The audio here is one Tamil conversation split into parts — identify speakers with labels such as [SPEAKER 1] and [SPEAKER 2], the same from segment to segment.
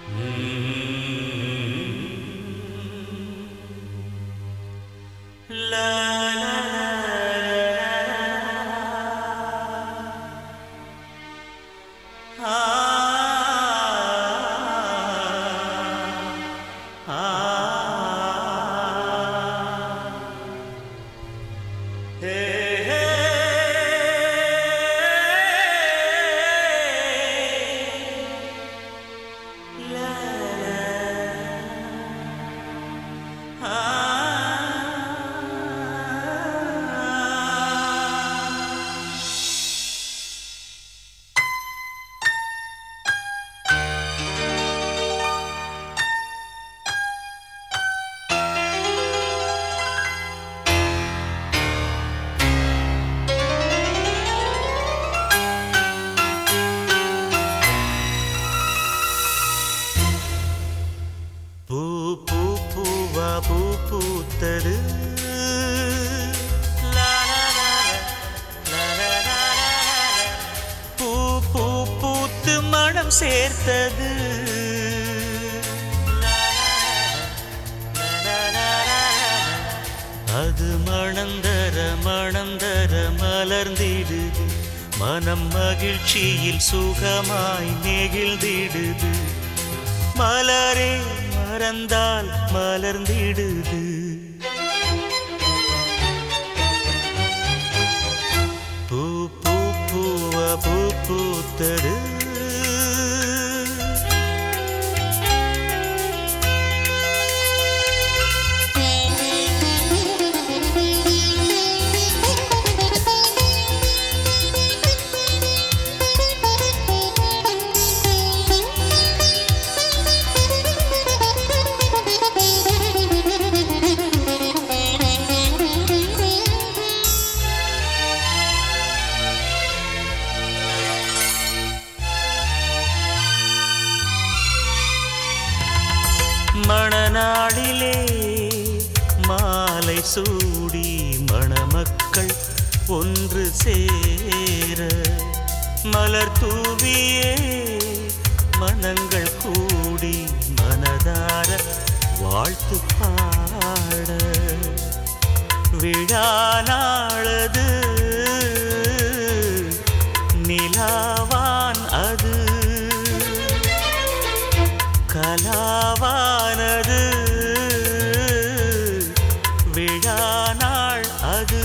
[SPEAKER 1] பூ பூ பூவா பூ பூத்தது லா, லா, லா, லா, லா, லா, லா, லா. பூ பூ பூத்து மனம் சேர்த்தது லா, லா, லா, லா, லா, லா. அது மணந்தர மணந்தர மலர்ந்திடுது மனம் மகிழ்ச்சியில் சுகமாய் நெகிழ்ந்திடுது மலரே மறந்தால் மலர்ந்திடுது பூ பூ பூவ பூ பூத்தது மணநாளிலே மாலை சூடி மணமக்கள் ஒன்று சேர மலர் தூவியே மனங்கள் கூடி மனதார வாழ்த்து பாட விழா நாளது நிலாவான் அது கலாவானது விழா நாள் அது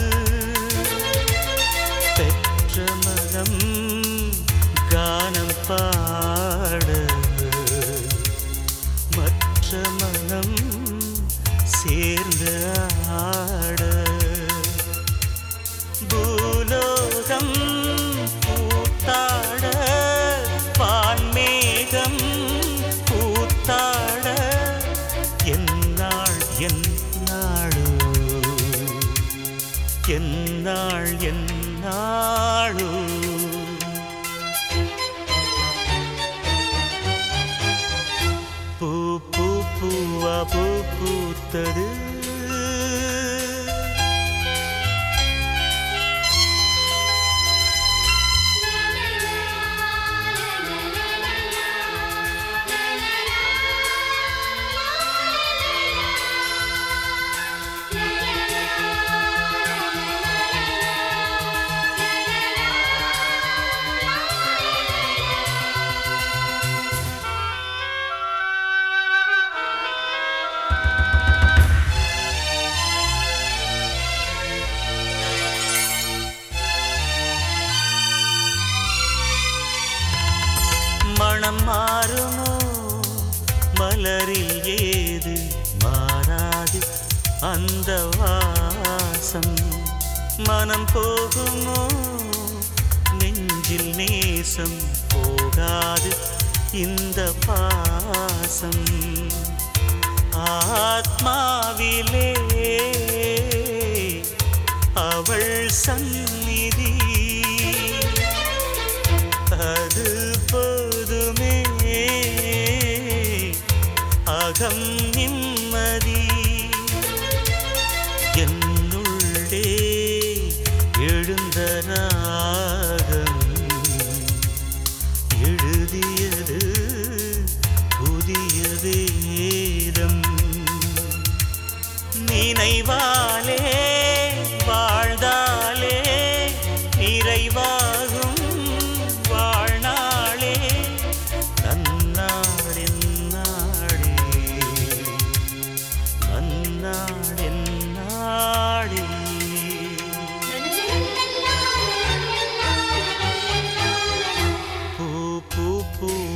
[SPEAKER 1] பெற்ற மனம் கானம் பாட மற்ற மனம் சேர்ந்து ஆட பூலோகம் பூத்தாட பான்மேகம் பூத்தாட என்னாள் என்னாளோ என்னாள் என்னாளோ பூ பூ பூவா பூ பூத்தது மனம் மாறுமோ மலரில் ஏது மாறாது அந்த வாசம் மனம் போகுமோ நெஞ்சில் நேசம் போகாது இந்த பாசம் ஆத்மாவிலே அவள் சந்நிதி அது போதுமே அகம் நிம்மதி என்னுள்ளே எழுந்த ராகம் எழுதியது புதிய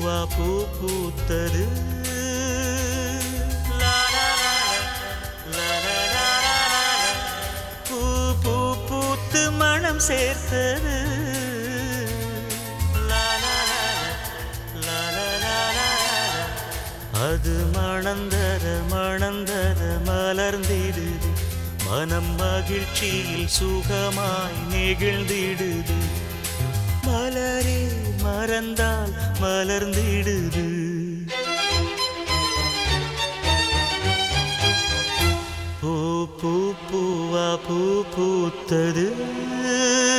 [SPEAKER 1] பூவா பூ பூத்தது லா, லா, லா, லா, லா, லா, லா, லா, லா. பூ பூ பூத்து மனம் சேர்த்தது லா, லா, லா, லா, லா, லா, லா, லா. அது மணந்தர மணந்தர மலர்ந்திடுது மனம் மகிழ்ச்சியில் சுகமாய் நெகிழ்ந்திடுது மலரே மறந்தால் மலர்ந்திடுது பூ பூ பூவா பூ பூத்தது